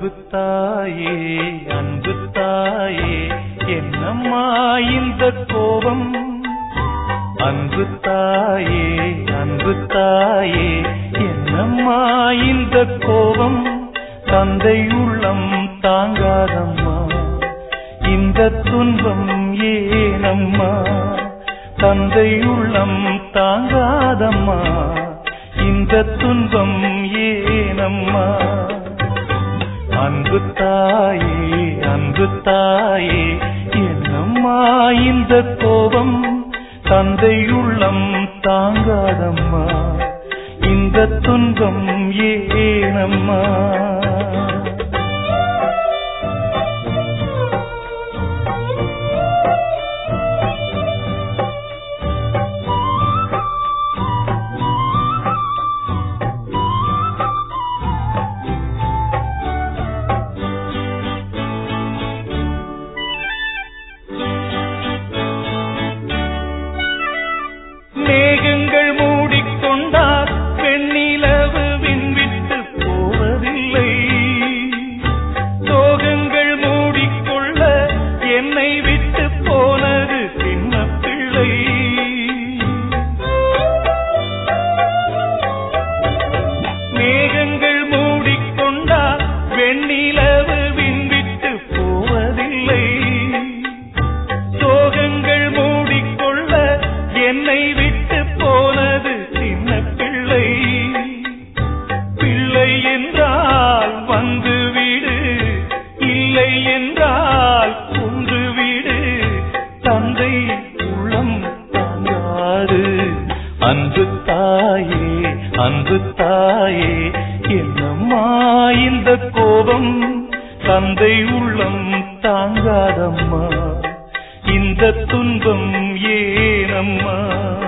அன்பு தாயே அன்பு தாயே என்னம்மா இந்த கோபம் அன்பு தாயே அன்பு தாயே என்னம்மா இந்த கோபம் தந்தை உள்ளம் தாங்காதம்மா இந்த துன்பம் ஏனம்மா தந்தை உள்ளம் தாங்காதம்மா இந்த துன்பம் ஏனம்மா அன்பு தாயே அன்பு தாயே என்னம்மா இந்த கோபம் தந்தை உள்ளம் தாங்காதம்மா இந்த துன்பம் ஏனம்மா மேகங்கள் மூடிக்கொண்டால் வெண்ணிலவு விண்விட்டு போவதில்லை சோகங்கள் மூடிக்கொள்ள என்னை விட்டு போனது சின்ன பிள்ளை மேகங்கள் மூடிக்கொண்டால் வெண்ணிலவு விண்விட்டு போவதில்லை சோகங்கள் மூடிக்கொள்ள என்னை விட்டு போனது சின்ன பிள்ளை பிள்ளை என்றால் வந்து விடு இல்லை என்றால் கொன்று விடு தந்தை உள்ளம் தாங்காது அன்பு தாயே அன்பு தாயே என்னம்மா இந்த கோபம் தந்தை உள்ளம் தாங்காதம்மா இந்த துன்பம் ஏனம்மா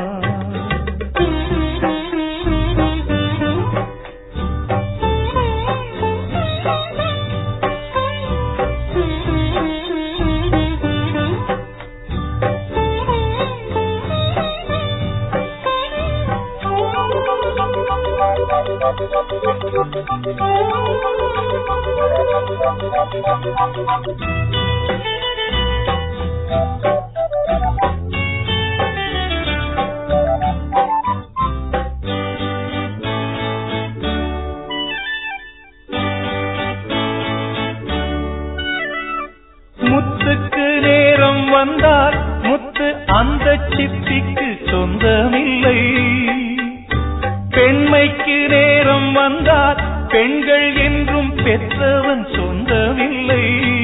முத்துக்கு நேரம் வந்தால் முத்து அந்த சிப்பிக்கு சொந்தமில்லை பெண்மைக்கு நேரம் வந்தால் பெண்கள் என்றும் பெற்றவன் சொந்தமில்லை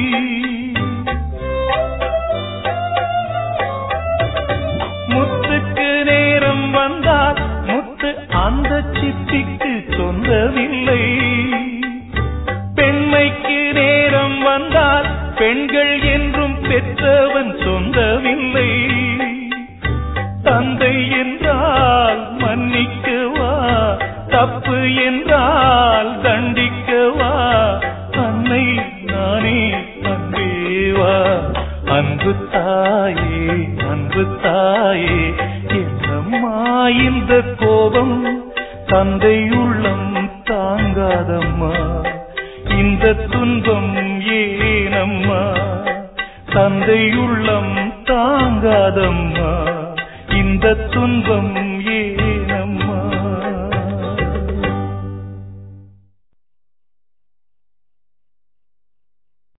முத்துக்கு நேரம் வந்தால் முத்து அந்த சிப்பிக்கு சொந்தமில்லை பெண்மைக்கு நேரம் வந்தால் பெண்கள் என்றும் பெற்றவன் சொந்தமில்லை தந்தை என்றால் மன்னிக்கவா தப்பு என்றால் தண்டிக்கவா அன்னை நானே அன்பேவா அன்பு தாயே அன்பு தாயே என்னம்மா இந்த கோபம் தந்தை உள்ளம் தாங்காதம்மா இந்த துன்பம் ஏனம்மா தந்தை உள்ளம் தாங்காதம்மா இந்த துன்பம் ஏ